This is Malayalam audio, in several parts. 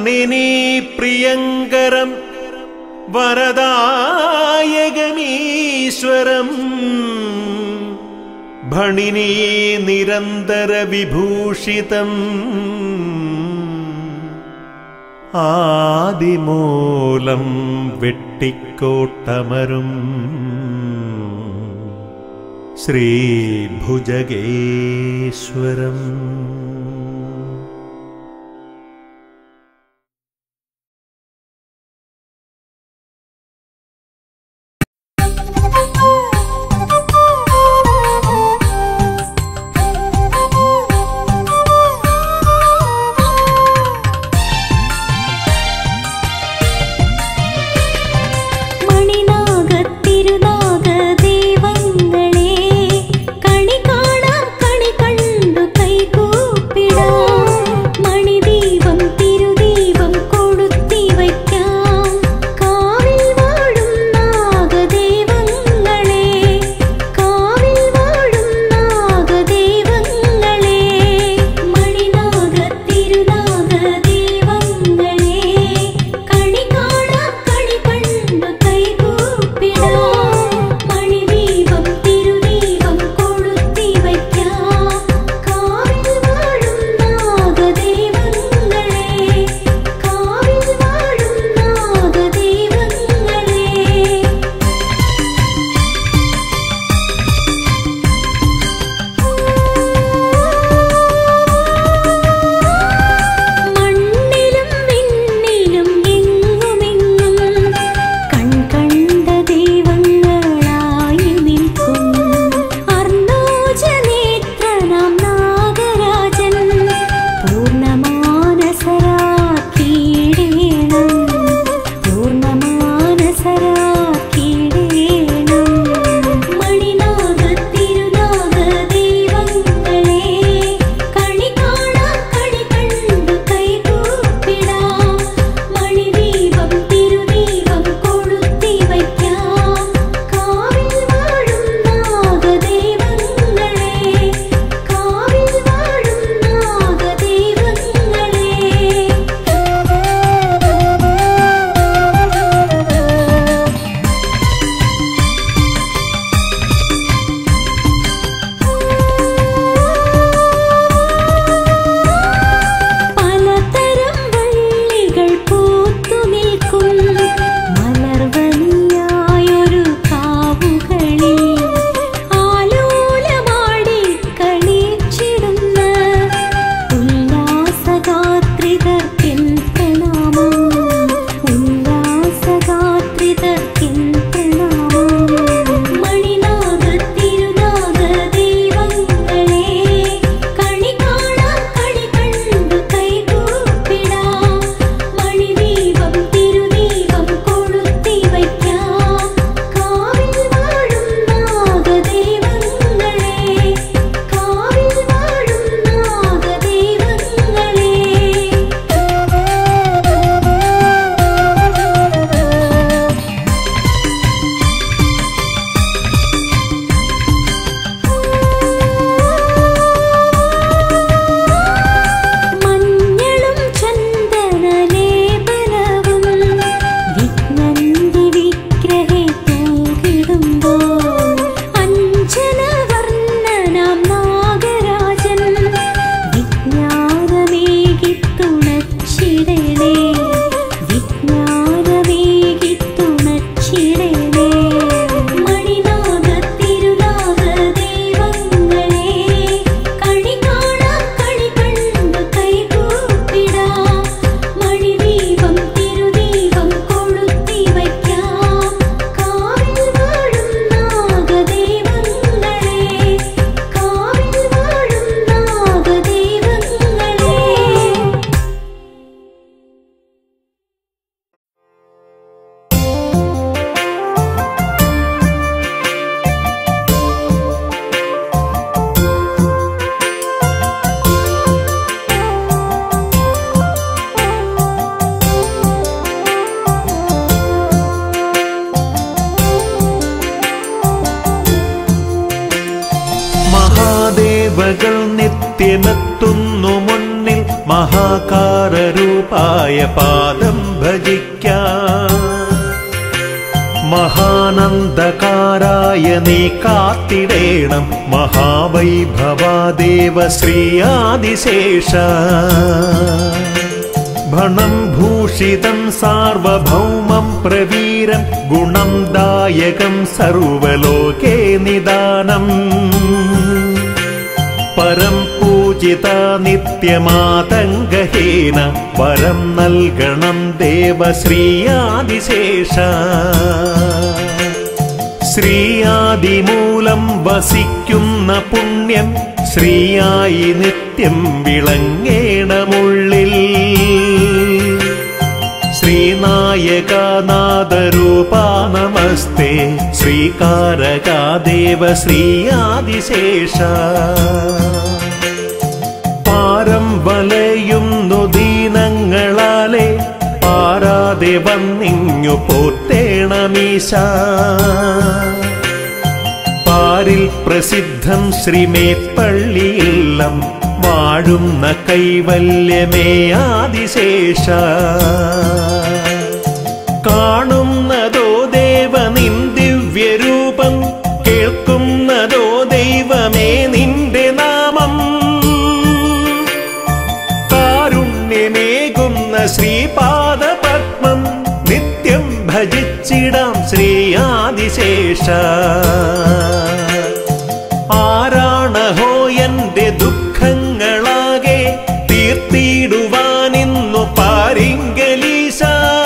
ഭണിനി പ്രിയങ്കരം വരദായകമീശ്വരം ഭണിനി നിരന്തര വിഭൂഷിതം ആദിമൂലം വെട്ടിക്കോട്ടമരും ശ്രീഭുജഗേശ്വരം മണിനാഗത്തിരുനാഗ ദൈവങ്ങളെ കണി കാണാം കണി കണ്ടു കൈകൂപ്പിടാം മണിദീപം തിരുദീപം കൊളുത്തി വയ്ക്കാം കാവിൽ വാഴും നാഗദൈവങ്ങളെ കാവിൽ വാഴും നാഗദൈവങ്ങളെ മണിനാഗത്തിരുനാഗ ദൈവങ്ങളെ കണി കാണാം കണി കണ്ടു കൈകൂപ്പിടാം മണിദീപം തിരുദീപം കൊളുത്തി വയ്ക്കാം കാവിൽ വാഴും നാഗദൈവങ്ങളെ കാവിൽ വാഴും നാഗദൈവങ്ങളെ മണ്ണിലും വിണ്ണിലും എങ്ങുമെങ്ങും കൺകണ്ട ദൈവങ്ങളായി നിൽക്കും അർണോജനേത്രനാം നാഗരാജൻ പൂർണ്ണമാനസരാക്കിയിടേണം പൂർണ്ണമാനസരാക്കിയിടേണം മണിനാഗ തിരുനാഗ ദൈവങ്ങളെ കണി കാണാം കണി കണ്ടു കൈകൂപ്പിടാം മണിദീപം തിരുദീപം കൊളുത്തി വയ്ക്കാം കാവിൽ വാഴും നാഗദൈവങ്ങളെ കാവിൽ വാഴും നാഗദൈവങ്ങളെ പലതരം വള്ളികൾ പൂത്തു നിൽക്കും മലർവനിയായൊരു കാവുകളിൽ ആലോലമാടി കളിച്ചിടുന്ന ഉല്ലാസഗാത്രികർക്കിൻ പ്രണാമം ഉല്ലാസഗാത്രികർക്കിൻ പ്രണാമം മണിനാഗ തിരുനാഗ ദൈവങ്ങളെ കണി കാണാം കണി കണ്ടു കൈകൂപ്പിടാം മണിദീപം തിരുദീപം കൊളുത്തി വയ്ക്കാം കാവിൽ വാഴും നാഗദൈവങ്ങളെ കാവിൽ വാഴും നാഗദൈവങ്ങളെ മഞ്ഞളും ചന്ദനലേപനവും വിഘ്നന്തി വിഗ്രഹേ തൂകിടുമ്പോൾ അഞ്ജനവർണ്ണനാം നാഗരാജൻ വിജ്ഞാനമേകി തുണച്ചിടണേ വിജ്ഞാനമേകി തുണച്ചിടണേ മണിനാഗ തിരുനാഗ ദൈവങ്ങളെ കണി കാണാം കണി കണ്ടു കൈകൂപ്പിടാം മണിദീപം തിരുദീപം കൊളുത്തി വയ്ക്കാം കാവിൽ വാഴും നാഗദൈവങ്ങളെ കാവിൽ വാഴും നാഗദൈവങ്ങളെ മഹാദേവകൾ നിത്യമെത്തുന്നു മുന്നിൽ മണ്ണിൽ മഹാകാരൂപായ പാദം ഭജിക്കാം മഹാനന്ദകാരായ നീ കാത്തിടേണം മഹാവൈഭവാദേവ ശ്രീയാദിശേഷ ഭണം ഭൂഷിതം സാർവഭൗമം പ്രവീരം ഗുണം ദായകം സർവലോകേ നിദാനം പരം പൂജിത നിത്യമാതംഗഹീന വരം നൽകണം ദേവശ്രീയാദിശേഷ ശ്രീയാദിമൂലം വസിക്കുന്ന പുണ്യം ശ്രീയായി നിത്യം വിളങ്ങേണമുള്ളിൽ ശ്രീനായകനാദരൂപാ നമസ്തേ ശ്രീകാരകാദേവ ശ്രീയാദിശേഷ പാരം വലയുന്നു ദീനങ്ങളാലെ പാരാതെ വന്നിങ്ങു പോറ്റേണമീശ പാരിൽ പ്രസിദ്ധം ശ്രീമേപ്പള്ളിയില്ലം വാഴുന്ന കൈവല്യമേ ആദിശേഷ കാണുന്നതോ ദേവ നിൻ ദിവ്യരൂപം കേൾക്കുന്നതോ ദൈവമേ നിന്റെ നാമം കാരുണ്യമേകുന്ന ശ്രീപാദപത്മം നിത്യം ഭജിച്ചിടാം ശ്രീയാദിശേഷ ആരാണഹോ എന്റെ ദുഃഖങ്ങളാകെ തീർത്തിടുവാനിന്നു പാരിങ്കലീശ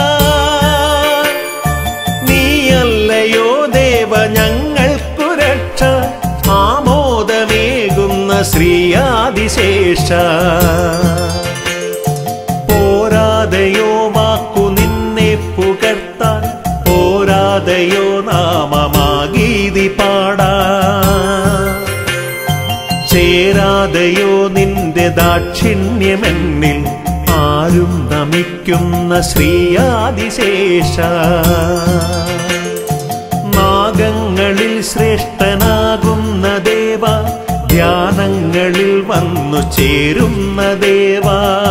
നീയല്ലയോ ദേവ ഞങ്ങൾക്കു രക്ഷ ആമോദമേകുന്ന ശ്രീയാദിശേഷ പോരാതെയോ വാക്കു നിന്നെ പുകഴ്ത്താൻ പോരാതെയോ നാമമാഗീതി പാടാ ചേരാതെയോ നിന്റെ ദാക്ഷിണ്യമെന്നിൽ ആരും നമിക്കുന്ന ശ്രീയാദിശേഷ നാഗങ്ങളിൽ ശ്രേഷ്ഠനാകുന്ന ദേവ ധ്യാനങ്ങളിൽ വന്നു ചേരുന്ന ദേവ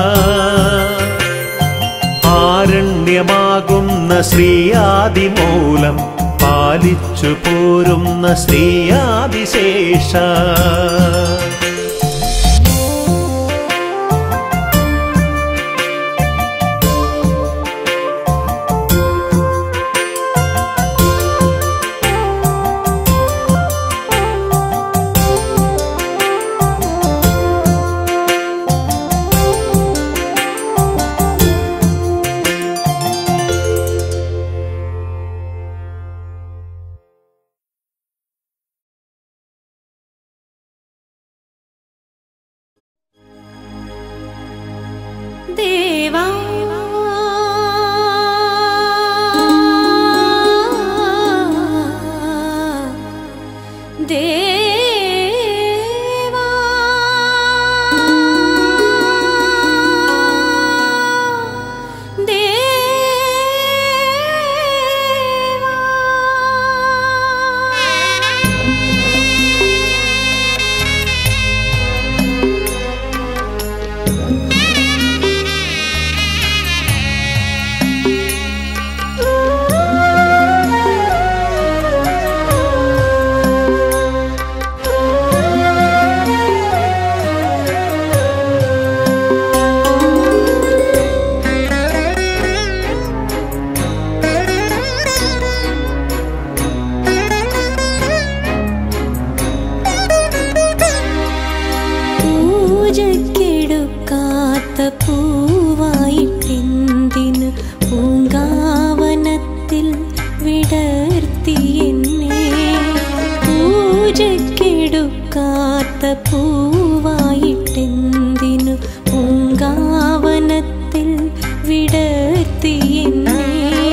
ആരണ്യമാകുന്ന ശ്രീയാദിമൂലം പാലിച്ചു പോരുന്ന ശ്രീയാദിശേഷ ദേവാ ദേവാ പൂജക്കെടുക്കാത്ത പൂവായിട്ടെന്തിന് പൂങ്കാവനത്തിൽ വിടർത്തി എന്നെ പൂജക്കെടുക്കാത്ത പൂവായിട്ടെന്തിനു പൂങ്കാവനത്തിൽ വിടർത്തി എന്നെ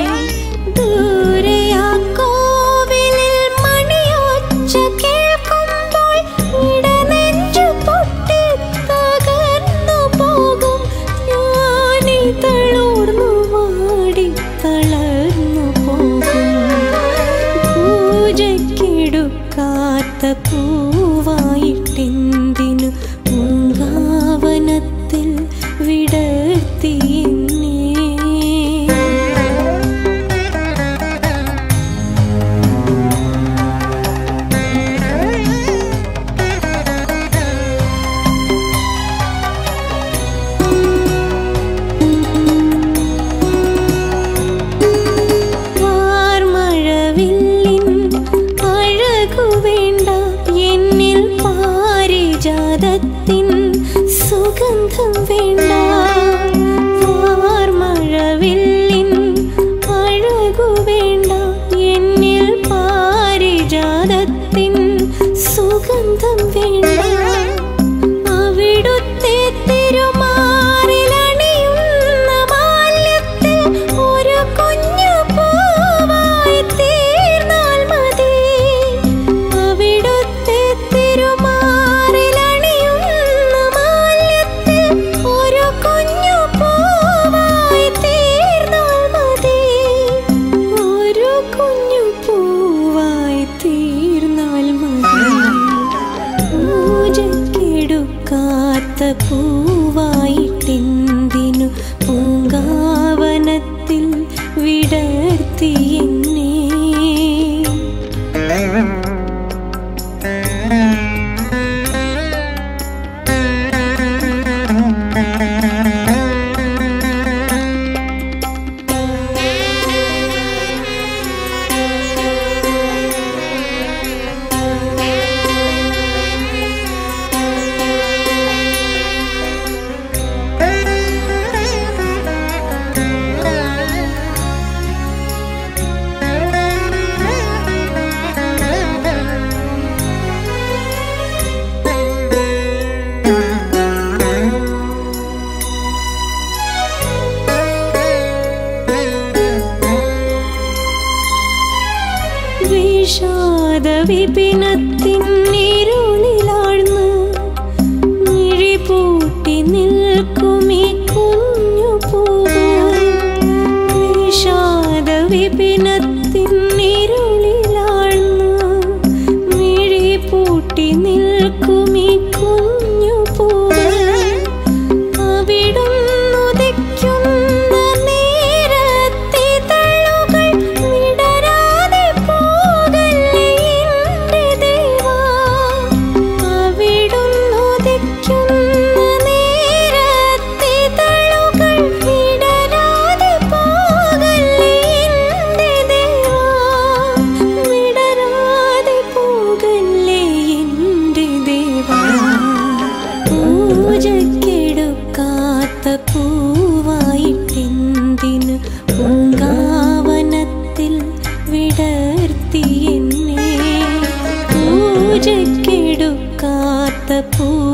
ദൂരെ ആ കോവിലിൽ മണിയൊച്ച കേൾക്കുമ്പോൾ ഇടനെഞ്ചു പൊട്ടി തകർന്നു പോകും ഞാനീ തളർന്നു വാടി തളർന്നു പോകും പൂജക്കെടുക്കാത്ത പൂവായിട്ടെന്തിനു പൂങ്കാവനത്തിൽ വിടർത്തി എന്നെ വാർമഴവില്ലിൻ അഴകു വേണ്ട എന്നിൽ പാരിജാതത്തിൻ സുഗന്ധം വേണ്ട വാർമഴവില്ലിൻ അഴകു വേണ്ട എന്നിൽ പാരിജാതത്തിൻ സുഗന്ധം വേണ്ട അവിടുത്തെ തിരുമാറിലണിയുന്ന ബാല്യത്തിൽ ഒരു കുഞ്ഞു പൂവായി തീർന്നാൽ മതി അവിടുത്തെ തിരുമാറിലണിയുന്ന ബാല്യത്തിൽ ഒരു കുഞ്ഞു പൂവായി തീർന്നാൽ മതി ഒരു കുഞ്ഞു പൂവായി തീർന്നാൽ മതി പൂജക്കെടുക്കാത്ത പൂവായിട്ടെന്തിനു പൂങ്കാവനത്തിൽ വിടർത്തി എന്നെ വിഷാദ വിപിനത്തിന്നിരുളിലാഴ്ന്ന് മിഴിപൂട്ടി നിൽക്കുമീ കുഞ്ഞു പൂവ് വിഷാദ വിപിനത്തിന്നിരുളിലാഴ്ന്ന് മിഴിപൂട്ടി നിൽക്കുമീ കുഞ്ഞു പൂവ് അവിടുന്നുദിക്കുന്ന നേരത്തെ തള്ളുകൾ വിടരാതെ പോകല്ലേ എൻ്റെ ദേവാ അവിടുന്നുദിക്കുന്ന നേരത്തെ തള്ളുകൾ വിടരാതെ പോകല്ലേ എൻ്റെ ദേവാ വിടരാതെ പോകല്ലേ എൻ്റെ ദേവാ പൂജക്കെടുക്കാത്ത പൂവായിട്ടെന്തിന് പൂങ്കാവനത്തിൽ വിടർത്തി എന്നെ പൂജക്കെടുക്കാത്ത പൂ